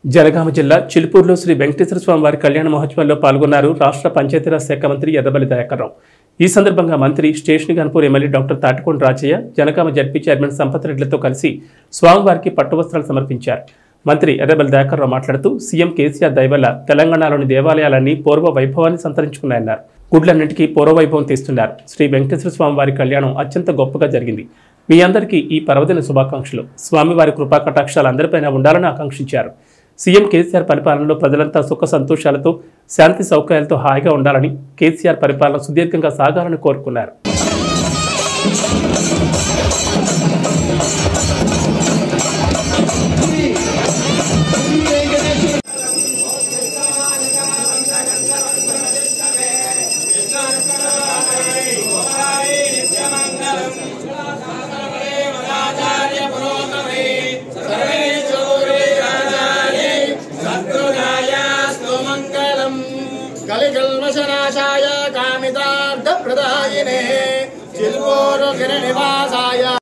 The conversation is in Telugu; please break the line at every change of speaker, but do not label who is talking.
జనగామ జిల్లా చిలుపూరులో శ్రీ వెంకటేశ్వర స్వామి వారి కళ్యాణ మహోత్సవంలో పాల్గొన్నారు రాష్ట్ర పంచాయతీరాజ్ శాఖ మంత్రి ఎర్రబల్లి దయాకర్రావు ఈ సందర్భంగా మంత్రి station Ghanpur MLA doctor Thatikonda Rajaiah Jangaon ZP chairman Sampath రెడ్డిలతో కలిసి స్వామివారికి పట్టు వస్త్రాలు సమర్పించారు మంత్రి ఎర్రబల్లి దయాకర్రావు మాట్లాడుతూ సీఎం కేసీఆర్ దయవల్ల తెలంగాణలోని దేవాలయాలన్నీ పూర్వ వైభవాన్ని సంతరించుకున్నాయన్నారు గుడ్లన్నింటికీ పూర్వ వైభవం తీస్తున్నారు శ్రీ వెంకటేశ్వర స్వామి వారి కళ్యాణం అత్యంత గొప్పగా జరిగింది మీ అందరికీ ఈ పర్వదిన శుభాకాంక్షలు స్వామివారి కృపా కటాక్షాలు అందరిపైన ఉండాలని ఆకాంక్షించారు సీఎం కేసీఆర్ పరిపాలనలో ప్రజలంతా సుఖ సంతోషాలతో శాంతి సౌకర్యాలతో హాయిగా ఉండాలని కేసీఆర్ పరిపాలన సుదీర్ఘంగా సాగాలని కోరుకున్నారు
కలికల్మశనాశాయ కామితార్థప్రదాయినే చిల్పోరు గిరినివాసాయ